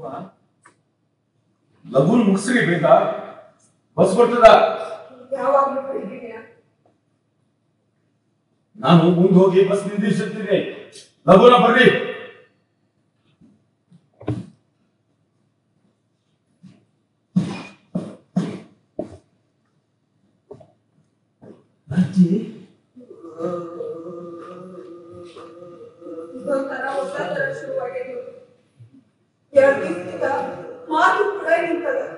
ಲಘುನ್ ಮುಗಿಸ್ರಿ ಬೇಗ ಬಸ್ ಬರ್ತದ ಯಾವಾಗ್ಲೂ ಬೈದಿದ್ಯಾ ನಾನು ಮುಂದೆ ಹೋಗಿ ಬಸ್ ನಿಂದಿರ್ಸುತ್ತೀನಿ ಲಘುನ ಬರ್ರಿ ಅಜ್ಜಿ ಇದೊಂಥರ ಹೊಸ ತರ ಶುರುವಾಗಿದೆ ಎರಡು ದಿವಸದಿಂದ ಮಾತು ಕೂಡ ನಿಂತದ